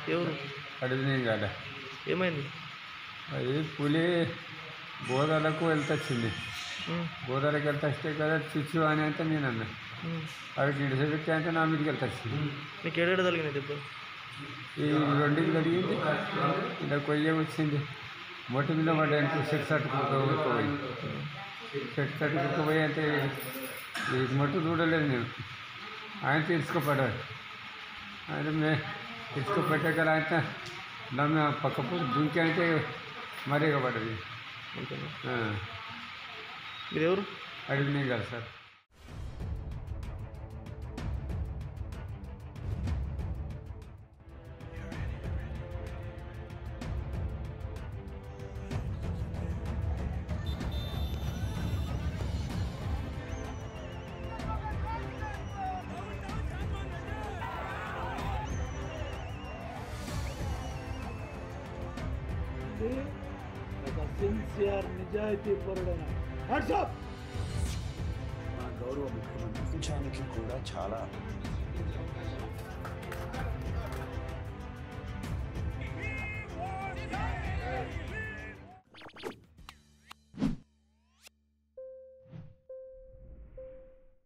ఎవరు అడిగినాయి కదా ఏమైంది అది పులి గోదాలకు వెళ్తొచ్చింది ఉమ్, గోదావరికి వెళ్తే కదా చిచ్చు అని అంటే నేను అన్నా ఉమ్. అవి ఇడిసెపెట్టి అంటే నా మీదకి వెళ్తొచ్చింది నీకు ఏడాడు తగినాయి దెబ్బ ఈ రెండుకి జరిగింది ఇలా కొయ్య వచ్చింది మొట్ట మీద పడ్డానికి సెట్ తట్టుకుపోయి సెట్ తట్టుకుపోయి అంటే ఈ మొట్టు చూడలేదు నేను ఆయన తీసుకుపడ్డాడు ఆయన మే తీసుకుపెట్టాక ఆయన నమ్మ పక్కపు దుంకి అంటే మరీ పడ్డది అంతేనా మీరు ఎవరు అడిగినాయి కదా సార్ ఒక సిన్సియర్ నిజాయితీ పరుడైన వాట్సాప్ మన గౌరవ ముఖ్యమంత్రి ప్రపంచానికి కూడా చాలా